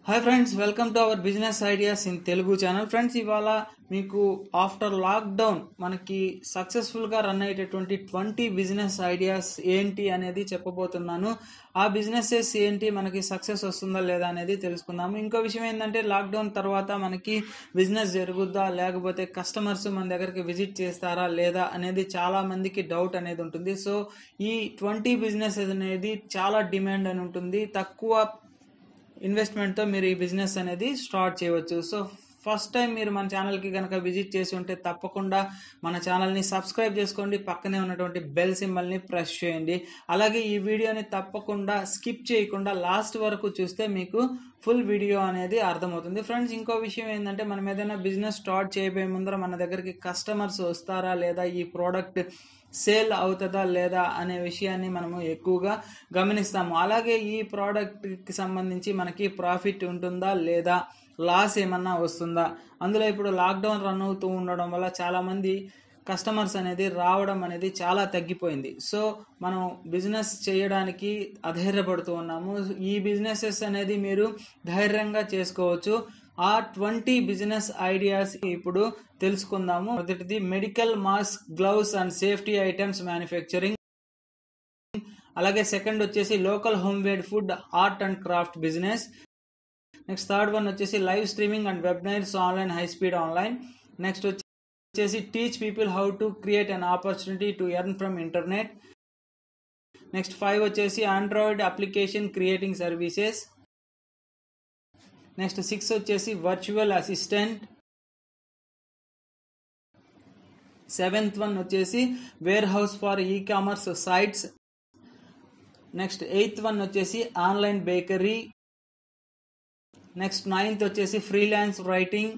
hi friends welcome to our business ideas in Telugu channel friends ఇవాళ మీకు after lockdown మనకి సక్సెస్ఫుల్గా రన్ అయ్యేటటువంటి ట్వంటీ బిజినెస్ ఐడియాస్ ఏంటి అనేది చెప్పబోతున్నాను ఆ బిజినెసెస్ ఏంటి మనకి సక్సెస్ వస్తుందా లేదా అనేది తెలుసుకుందాము ఇంకో విషయం ఏంటంటే లాక్డౌన్ తర్వాత మనకి బిజినెస్ జరుగుద్దా లేకపోతే కస్టమర్స్ మన దగ్గరికి విజిట్ చేస్తారా లేదా అనేది చాలా మందికి డౌట్ అనేది ఉంటుంది సో ఈ ట్వంటీ బిజినెస్ అనేది చాలా డిమాండ్ అని ఉంటుంది తక్కువ ఇన్వెస్ట్మెంట్తో మీరు ఈ బిజినెస్ అనేది స్టార్ట్ చేయవచ్చు సో ఫస్ట్ టైం మీరు మన ఛానల్కి కనుక విజిట్ చేసి ఉంటే తప్పకుండా మన ఛానల్ని సబ్స్క్రైబ్ చేసుకోండి పక్కనే ఉన్నటువంటి బెల్ సింబల్ని ప్రెస్ చేయండి అలాగే ఈ వీడియోని తప్పకుండా స్కిప్ చేయకుండా లాస్ట్ వరకు చూస్తే మీకు ఫుల్ వీడియో అనేది అర్థమవుతుంది ఫ్రెండ్స్ ఇంకో విషయం ఏంటంటే మనం ఏదైనా బిజినెస్ స్టార్ట్ చేయబోయే ముందర మన దగ్గరికి కస్టమర్స్ వస్తారా లేదా ఈ ప్రోడక్ట్ సేల్ అవుతుందా లేదా అనే విషయాన్ని మనము ఎక్కువగా గమనిస్తాము అలాగే ఈ ప్రోడక్ట్కి సంబంధించి మనకి ప్రాఫిట్ ఉంటుందా లేదా లాస్ ఏమన్నా వస్తుందా అందులో ఇప్పుడు లాక్డౌన్ రన్ అవుతూ ఉండడం వల్ల చాలామంది కస్టమర్స్ అనేది రావడం అనేది చాలా తగ్గిపోయింది సో మనం బిజినెస్ చేయడానికి అధైర్యపడుతూ ఉన్నాము ఈ బిజినెసెస్ అనేది మీరు ధైర్యంగా చేసుకోవచ్చు ఆ ట్వంటీ బిజినెస్ ఐడియాస్ ఇప్పుడు తెలుసుకుందాము మొదటిది medical mask gloves and safety items manufacturing అలాగే సెకండ్ వచ్చేసి local homemade food art and craft business next third one వచ్చేసి live streaming and webinars online high speed online next వచ్చేసి teach people how to create an opportunity to earn from internet next five వచ్చేసి Android application creating services next six వచ్చేసి virtual assistant seventh one వచ్చేసి warehouse for ecommerce sites next eighth one వచ్చేసి online bakery next ninth వచ్చేసి freelance writing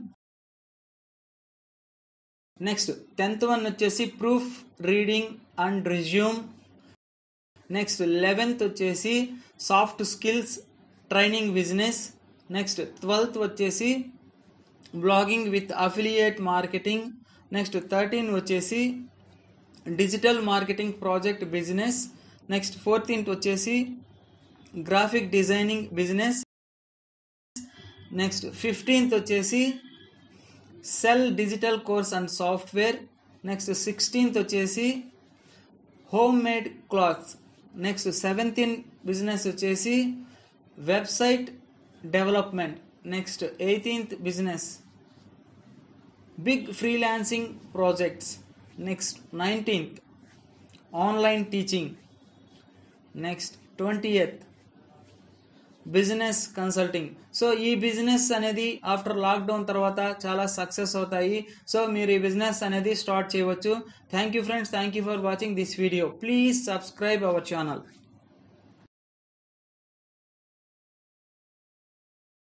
next tenth one వచ్చేసి proofreading and resume next eleventh వచ్చేసి soft skills training business next twelfth వచ్చేసి blogging with affiliate marketing next thirteen వచ్చేసి digital marketing project business next fourteenth వచ్చేసి graphic designing business next fifteenth వచ్చేసి sell digital course and software next sixteenth వచ్చేసి homemade clothes next seventeen business వచ్చేసి website development next eighteenth business big freelancing projects next nineteenth online teaching next twenty eighth business consulting so ఈ business అనేది after lockdown తర్వాత చాలా success అవుతాయి so మీరు ఈ business అనేది స్టార్ట్ చేయవచ్చు thank you friends thank you for watching this video please subscribe our channel